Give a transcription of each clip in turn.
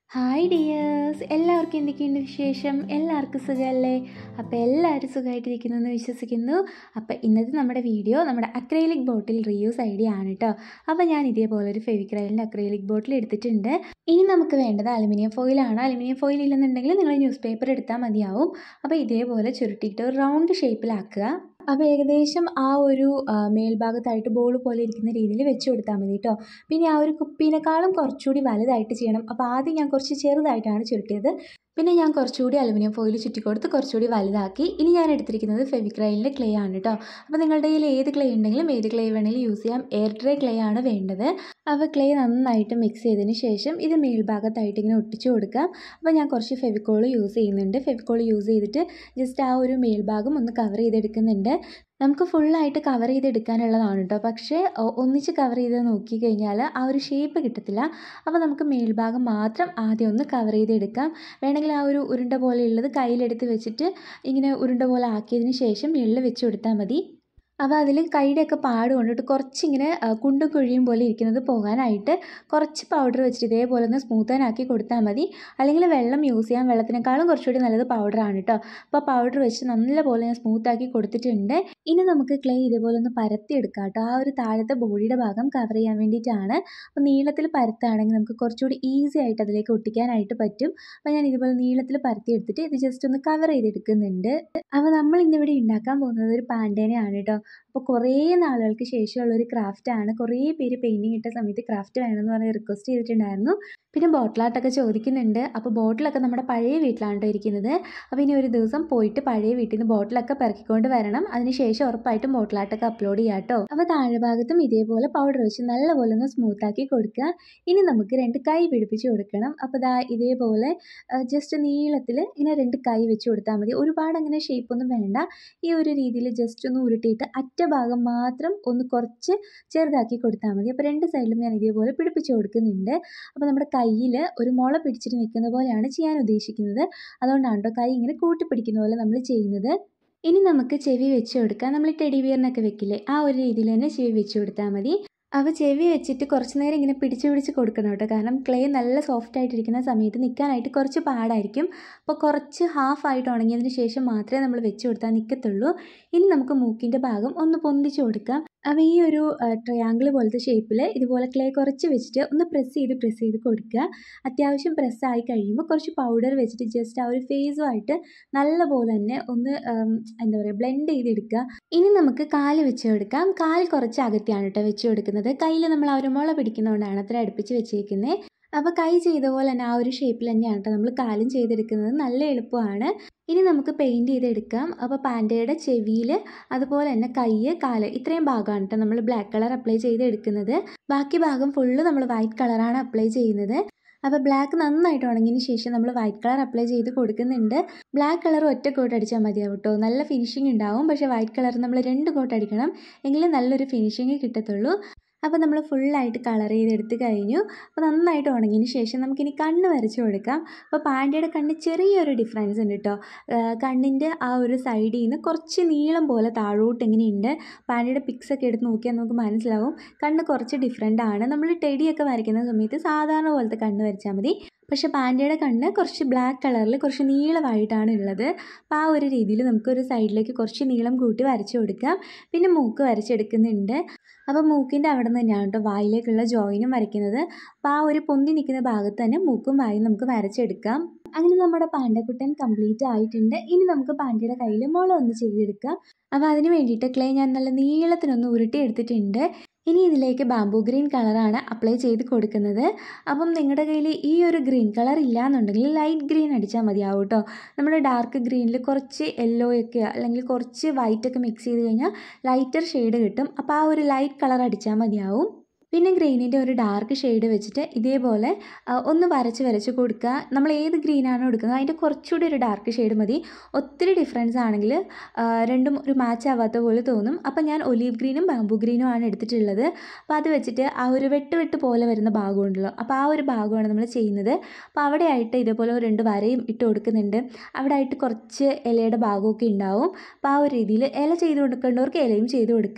hi dears എല്ലാവർക്കും എന്തൊക്കെയുണ്ട് വിശേഷം എല്ലാവർക്കും സുഖമല്ലേ അപ്പോൾ എല്ലാവരും സുഖമായിട്ടിരിക്കുന്നു എന്ന് വിശ്വസിക്കുന്നു അപ്പോൾ ഇന്നത്തെ നമ്മുടെ വീഡിയോ നമ്മുടെ അക്രൈലിക് ബോട്ടിൽ റീയൂസ് ഐഡിയ ആണ് കേട്ടോ അപ്പോൾ ഞാൻ ഇതേപോലെ ഒരു ഫെവിക്രൈലിൻ്റെ അക്രൈലിക് ബോട്ടിൽ എടുത്തിട്ടുണ്ട് ഇനി നമുക്ക് വേണ്ടത് അലുമിനിയം ഫോയിലാണ് അലുമിനിയം ഫോയിൽ ഇല്ലെന്നുണ്ടെങ്കിൽ നിങ്ങൾ ന്യൂസ് പേപ്പർ എടുത്താൽ മതിയാവും അപ്പോൾ ഇതേപോലെ ചുരുട്ടിയിട്ട് ഒരു റൗണ്ട് ഷേപ്പിലാക്കുക അപ്പോൾ ഏകദേശം ആ ഒരു ആ, മേൽഭാഗത്തായിട്ട് ബോൾ പോലെ ഇരിക്കുന്ന രീതിയിൽ വെച്ച് കൊടുത്താൽ മതി കേട്ടോ പിന്നെ ആ ഒരു കുപ്പീനേക്കാളും കുറച്ചുകൂടി വലുതായിട്ട് ചെയ്യണം അപ്പോൾ ആദ്യം ഞാൻ കുറച്ച് ചെറുതായിട്ടാണ് ചുരുട്ടിയത് പിന്നെ ഞാൻ കുറച്ചുകൂടി അലുമിനിയം ഫോയിൽ ചുറ്റിക്കൊടുത്ത് കുറച്ചുകൂടി വലുതാക്കി ഇനി ഞാൻ എടുത്തിരിക്കുന്നത് ഫെവിക്രൈലിൻ്റെ ക്ലേ ആണ് കേട്ടോ അപ്പോൾ നിങ്ങളുടെ കയ്യിൽ ഏത് ക്ലേ ഉണ്ടെങ്കിലും ഏത് ക്ലേ വേണമെങ്കിലും യൂസ് ചെയ്യാം എയർ ഡ്രൈ ക്ലേ ആണ് വേണ്ടത് അപ്പോൾ ക്ലേ നന്നായിട്ട് മിക്സ് ചെയ്തതിന് ശേഷം ഇത് മേൽഭാഗത്തായിട്ട് ഇങ്ങനെ ഒട്ടിച്ചു കൊടുക്കാം അപ്പോൾ ഞാൻ കുറച്ച് ഫെവിക്കോൾ യൂസ് ചെയ്യുന്നുണ്ട് ഫെവിക്കോൾ യൂസ് ചെയ്തിട്ട് ജസ്റ്റ് ആ ഒരു മേൽഭാഗം ഒന്ന് കവർ ചെയ്തെടുക്കുന്നുണ്ട് നമുക്ക് ഫുള്ളായിട്ട് കവർ ചെയ്തെടുക്കാനുള്ളതാണ് കേട്ടോ പക്ഷേ ഒ- ഒന്നിച്ച് കവർ ചെയ്ത് നോക്കിക്കഴിഞ്ഞാൽ ആ ഒരു ഷേപ്പ് കിട്ടത്തില്ല അപ്പോൾ നമുക്ക് മേൽഭാഗം മാത്രം ആദ്യം ഒന്ന് കവർ ചെയ്തെടുക്കാം വേണമെങ്കിൽ ആ ഒരു ഉരുണ്ട പോലെയുള്ളത് കയ്യിലെടുത്ത് വെച്ചിട്ട് ഇങ്ങനെ ഉരുണ്ട പോലെ ആക്കിയതിന് ശേഷം മുകളിൽ വെച്ച് കൊടുത്താൽ മതി അപ്പോൾ അതിൽ കൈയുടെയൊക്കെ പാട് കൊണ്ടിട്ട് കുറച്ചിങ്ങനെ ആ, കുണ്ടും കുഴിയും പോലെ ഇരിക്കുന്നത് പോകാനായിട്ട് കുറച്ച് പൗഡർ വെച്ചിട്ട് ഇതേപോലെ ഒന്ന് സ്മൂത്തനാക്കി കൊടുത്താൽ മതി അല്ലെങ്കിൽ വെള്ളം യൂസ് ചെയ്യാം വെള്ളത്തിനേക്കാളും കുറച്ചുകൂടി നല്ലത് പൗഡറാണ് കേട്ടോ അപ്പോൾ പൗഡർ വെച്ച് നല്ലപോലെ ഞാൻ സ്മൂത്താക്കി കൊടുത്തിട്ടുണ്ട് ഇനി നമുക്ക് ക്ലേ ഇതേപോലെ ഒന്ന് പരത്തിയെടുക്കാം കേട്ടോ ആ ഒരു താഴത്തെ ബോഡിയുടെ ഭാഗം കവർ ചെയ്യാൻ വേണ്ടിയിട്ടാണ് അപ്പോൾ നീളത്തിൽ പരത്താണെങ്കിൽ നമുക്ക് കുറച്ചുകൂടി ഈസി ആയിട്ട് അതിലേക്ക് ഒട്ടിക്കാനായിട്ട് പറ്റും അപ്പോൾ ഞാൻ ഇതുപോലെ നീളത്തിൽ പരത്തിയെടുത്തിട്ട് ഇത് ജസ്റ്റ് ഒന്ന് കവർ ചെയ്തെടുക്കുന്നുണ്ട് അപ്പോൾ നമ്മൾ ഇന്നിവിടെ ഉണ്ടാക്കാൻ പോകുന്നത് ഒരു പാൻഡേനയാണ് കേട്ടോ അപ്പോൾ കുറേ നാളുകൾക്ക് ശേഷമുള്ള ഒരു ക്രാഫ്റ്റാണ് കുറേ പേര് പെയിൻറ്റിങ് ഇട്ട സമയത്ത് ക്രാഫ്റ്റ് വേണമെന്ന് പറഞ്ഞ് റിക്വസ്റ്റ് ചെയ്തിട്ടുണ്ടായിരുന്നു പിന്നെ ബോട്ടിലാട്ടൊക്കെ ചോദിക്കുന്നുണ്ട് അപ്പോൾ ബോട്ടിലൊക്കെ നമ്മുടെ പഴയ വീട്ടിലാണ് കേട്ടോ ഇരിക്കുന്നത് അപ്പോൾ ഇനി ഒരു ദിവസം പോയിട്ട് പഴയ വീട്ടിൽ നിന്ന് ബോട്ടിലൊക്കെ പെറക്കിക്കൊണ്ട് വരണം അതിനുശേഷം ഉറപ്പായിട്ടും ബോട്ടിലാട്ടൊക്കെ അപ്ലോഡ് ചെയ്യാം കേട്ടോ അപ്പോൾ താഴെ ഭാഗത്തും ഇതേപോലെ പൗഡർ വെച്ച് നല്ലപോലെ ഒന്ന് സ്മൂത്താക്കി കൊടുക്കുക ഇനി നമുക്ക് രണ്ട് കൈ പിടിപ്പിച്ച് കൊടുക്കണം അപ്പോൾ ദാ ഇതേപോലെ ജസ്റ്റ് നീളത്തിൽ ഇങ്ങനെ രണ്ട് കൈ വെച്ച് കൊടുത്താൽ മതി ഒരുപാട് അങ്ങനെ shape ഒന്നും വേണ്ട ഈ ഒരു രീതിയിൽ ജസ്റ്റ് ഒന്ന് ഉരുട്ടിയിട്ട് അറ്റ ഭാഗം മാത്രം ഒന്ന് കുറച്ച് ചെറുതാക്കി കൊടുത്താൽ മതി അപ്പോൾ രണ്ട് സൈഡിലും ഞാൻ ഇതേപോലെ പിടിപ്പിച്ച് കൊടുക്കുന്നുണ്ട് അപ്പോൾ നമ്മുടെ കയ്യിൽ ഒരു മുള പിടിച്ചിട്ട് നിൽക്കുന്ന പോലെയാണ് ചെയ്യാൻ ഉദ്ദേശിക്കുന്നത് അതുകൊണ്ടാണ് കേട്ടോ കൈ ഇങ്ങനെ കൂട്ടി പിടിക്കുന്ന പോലെ നമ്മൾ ചെയ്യുന്നത് ഇനി നമുക്ക് ചെവി വെച്ച് കൊടുക്കാം നമ്മൾ ടെഡി ബിയറിനൊക്കെ വെക്കില്ലേ ആ ഒരു രീതിയിൽ തന്നെ ചെവി വെച്ച് കൊടുത്താൽ മതി അപ്പോൾ ചെവി വെച്ചിട്ട് കുറച്ച് നേരം ഇങ്ങനെ പിടിച്ച് പിടിച്ച് കൊടുക്കണം കേട്ടോ കാരണം ക്ലേ നല്ല സോഫ്റ്റ് ആയിട്ടിരിക്കുന്ന സമയത്ത് നിൽക്കാനായിട്ട് കുറച്ച് പാടായിരിക്കും അപ്പോൾ കുറച്ച് ഹാഫ് ആയിട്ട് ഉണങ്ങിയതിന് ശേഷം മാത്രമേ നമ്മൾ വെച്ച് കൊടുത്താൽ നിൽക്കത്തുള്ളൂ ഇനി നമുക്ക് മൂക്കിൻ്റെ ഭാഗം ഒന്ന് പൊന്തിച്ച് കൊടുക്കാം അപ്പോൾ ഈ ഒരു ട്രയാങ്കിൾ പോലത്തെ ഷേപ്പിൽ ഇതുപോലെ ക്ലേ കുറച്ച് വെച്ചിട്ട് ഒന്ന് പ്രസ് ചെയ്ത് പ്രസ് ചെയ്ത് കൊടുക്കുക അത്യാവശ്യം press ആയി കഴിയുമ്പോൾ കുറച്ച് പൗഡർ വെച്ചിട്ട് ജസ്റ്റ് ആ ഒരു ഫേസുമായിട്ട് നല്ലപോലെ തന്നെ ഒന്ന് ഉം, എന്താ പറയുക ബ്ലെൻഡ് ചെയ്തെടുക്കുക ഇനി നമുക്ക് കാല് വെച്ച് കൊടുക്കാം കാൽ കുറച്ച് അകത്തിയാണ് കേട്ടോ വെച്ച് കൊടുക്കുന്നത് കയ്യിൽ നമ്മൾ ആ ഒരു മുള പിടിക്കുന്നതുകൊണ്ടാണ് അത്ര അടുപ്പിച്ച് വെച്ചേക്കുന്നത് അപ്പോൾ കൈ ചെയ്ത പോലെ തന്നെ ആ ഒരു ഷേപ്പിൽ തന്നെയാണ് കേട്ടോ നമ്മൾ കാലും ചെയ്തെടുക്കുന്നത് നല്ല എളുപ്പമാണ് ഇനി നമുക്ക് പെയിൻറ് ചെയ്തെടുക്കാം അപ്പോൾ പാൻറ്റയുടെ ചെവിയിൽ അതുപോലെ തന്നെ കൈ കാല് ഇത്രയും ഭാഗമാണ് കേട്ടോ നമ്മൾ ബ്ലാക്ക് കളർ അപ്ലൈ ചെയ്തെടുക്കുന്നത് ബാക്കി ഭാഗം ഫുള്ള് നമ്മൾ വൈറ്റ് കളറാണ് അപ്ലൈ ചെയ്യുന്നത് അപ്പോൾ ബ്ലാക്ക് നന്നായിട്ട് ഉണങ്ങിയതിന് ശേഷം നമ്മൾ വൈറ്റ് കളർ അപ്ലൈ ചെയ്ത് കൊടുക്കുന്നുണ്ട് ബ്ലാക്ക് കളർ ഒറ്റ കോട്ട് അടിച്ചാൽ മതിയാവും കേട്ടോ നല്ല ഫിനിഷിങ് ഉണ്ടാവും പക്ഷേ വൈറ്റ് കളർ നമ്മൾ രണ്ട് കോട്ട് അടിക്കണം എങ്കിലേ നല്ലൊരു ഫിനിഷിങ് കിട്ടത്തുള്ളൂ അപ്പോൾ നമ്മൾ ഫുള്ളായിട്ട് കളർ ചെയ്തെടുത്ത് കഴിഞ്ഞു അപ്പോൾ നന്നായിട്ട് ഉണങ്ങിയതിന് ശേഷം നമുക്കിനി കണ്ണ് വരച്ച് കൊടുക്കാം അപ്പോൾ പാൻറ്റയുടെ കണ്ണ് ചെറിയൊരു ഡിഫറൻസ് ഉണ്ട് കേട്ടോ കണ്ണിൻ്റെ ആ ഒരു സൈഡിൽ നിന്ന് കുറച്ച് നീളം പോലെ താഴോട്ട് ഇങ്ങനെയുണ്ട് പാൻറ്റയുടെ പിക്സ് ഒക്കെ എടുത്ത് നോക്കിയാൽ നമുക്ക് മനസ്സിലാവും കണ്ണ് കുറച്ച് ഡിഫറെൻ്റ് ആണ് നമ്മൾ ടെഡിയൊക്കെ വരയ്ക്കുന്ന സമയത്ത് സാധാരണ പോലത്തെ കണ്ണ് വരച്ചാൽ മതി പക്ഷേ പാൻറ്റയുടെ കണ്ണ് കുറച്ച് ബ്ലാക്ക് കളറിൽ കുറച്ച് നീളമായിട്ടാണ് ഉള്ളത് അപ്പോൾ ആ ഒരു രീതിയിൽ നമുക്കൊരു സൈഡിലേക്ക് കുറച്ച് നീളം കൂട്ടി വരച്ച് കൊടുക്കാം പിന്നെ മൂക്ക് വരച്ചെടുക്കുന്നുണ്ട് അപ്പോൾ മൂക്കിൻ്റെ അവിടെ നിന്ന് തന്നെയാണ് കേട്ടോ വായിലേക്കുള്ള ജോയിനും വരയ്ക്കുന്നത് അപ്പോൾ ആ ഒരു പൊന്തി നിൽക്കുന്ന ഭാഗത്ത് തന്നെ മൂക്കും വായും നമുക്ക് വരച്ചെടുക്കാം അങ്ങനെ നമ്മുടെ പാണ്ടക്കുട്ടൻ കംപ്ലീറ്റ് ആയിട്ടുണ്ട് ഇനി നമുക്ക് പാണ്ടയുടെ കയ്യിൽ മുള ഒന്ന് ചെയ്തെടുക്കാം അപ്പോൾ അതിന് വേണ്ടിയിട്ട് ക്ലേ ഞാൻ നല്ല നീളത്തിനൊന്ന് ഉരുട്ടി എടുത്തിട്ടുണ്ട് ഇനി ഇതിലേക്ക് ബാംബു ഗ്രീൻ കളറാണ് അപ്ലൈ ചെയ്ത് കൊടുക്കുന്നത് അപ്പം നിങ്ങളുടെ കയ്യിൽ ഈ ഒരു ഗ്രീൻ കളർ ഇല്ലാന്നുണ്ടെങ്കിൽ ലൈറ്റ് ഗ്രീൻ അടിച്ചാൽ മതിയാവും കേട്ടോ നമ്മുടെ ഡാർക്ക് ഗ്രീനിൽ കുറച്ച് യെല്ലോ ഒക്കെ അല്ലെങ്കിൽ കുറച്ച് വൈറ്റ് ഒക്കെ മിക്സ് ചെയ്ത് കഴിഞ്ഞാൽ ലൈറ്റർ ഷെയ്ഡ് കിട്ടും അപ്പോൾ ആ ഒരു ലൈറ്റ് കളർ അടിച്ചാൽ മതിയാവും പിന്നെ ഗ്രീനിൻ്റെ ഒരു ഡാർക്ക് ഷെയ്ഡ് വെച്ചിട്ട് ഇതേപോലെ ആ, ഒന്ന് വരച്ച് വരച്ച് കൊടുക്കുക നമ്മൾ ഏത് ഗ്രീനാണോ എടുക്കുന്നത് അതിൻ്റെ കുറച്ചുകൂടി ഒരു ഡാർക്ക് ഷെയ്ഡ് മതി ഒത്തിരി ഡിഫറൻസ് ആണെങ്കിൽ ആ, രണ്ടും ഒരു മാച്ച് ആവാത്ത പോലെ തോന്നും അപ്പോൾ ഞാൻ ഒലീവ് ഗ്രീനും ബാംബു ഗ്രീനും ആണ് എടുത്തിട്ടുള്ളത് അപ്പോൾ അത് വെച്ചിട്ട് ആ ഒരു വെട്ട് വെട്ട് പോലെ വരുന്ന ഭാഗമുണ്ടല്ലോ അപ്പോൾ ആ ഒരു ഭാഗമാണ് നമ്മൾ ചെയ്യുന്നത് അപ്പോൾ അവിടെയായിട്ട് ഇതേപോലെ ഒരു രണ്ട് വരയും ഇട്ട് കൊടുക്കുന്നുണ്ട് അവിടെ ആയിട്ട് കുറച്ച് ഇലയുടെ ഭാഗമൊക്കെ ഉണ്ടാവും അപ്പോൾ ആ ഒരു രീതിയിൽ ഇല ചെയ്ത് കൊടുക്കേണ്ടവർക്ക് ഇലയും ചെയ്ത് കൊടുക്കാം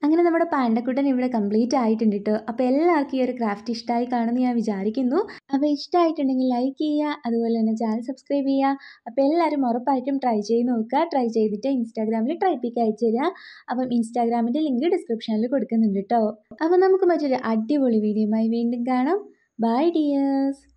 അങ്ങനെ നമ്മുടെ പാണ്ടക്കുട്ടൻ ഇവിടെ കംപ്ലീറ്റ് ആയിട്ടുണ്ട് കേട്ടോ അപ്പോൾ എല്ലാവർക്കും ഈ ഒരു ക്രാഫ്റ്റ് ഇഷ്ടമായി കാണുമെന്ന് ഞാൻ വിചാരിക്കുന്നു അപ്പോൾ ഇഷ്ടമായിട്ടുണ്ടെങ്കിൽ ലൈക്ക് ചെയ്യുക അതുപോലെ തന്നെ ചാനൽ സബ്സ്ക്രൈബ് ചെയ്യുക അപ്പോൾ എല്ലാവരും ഉറപ്പായിട്ടും ട്രൈ ചെയ്ത് നോക്കുക ട്രൈ ചെയ്തിട്ട് ഇൻസ്റ്റാഗ്രാമിൽ ട്രൈ പിക്ക് അയച്ചു തരിക അപ്പം ഇൻസ്റ്റാഗ്രാമിൻ്റെ ലിങ്ക് ഡിസ്ക്രിപ്ഷനിൽ കൊടുക്കുന്നുണ്ട് കേട്ടോ അപ്പോൾ നമുക്ക് മറ്റൊരു അടിപൊളി വീഡിയോയുമായി വീണ്ടും കാണാം ബൈ ഡിയേഴ്സ്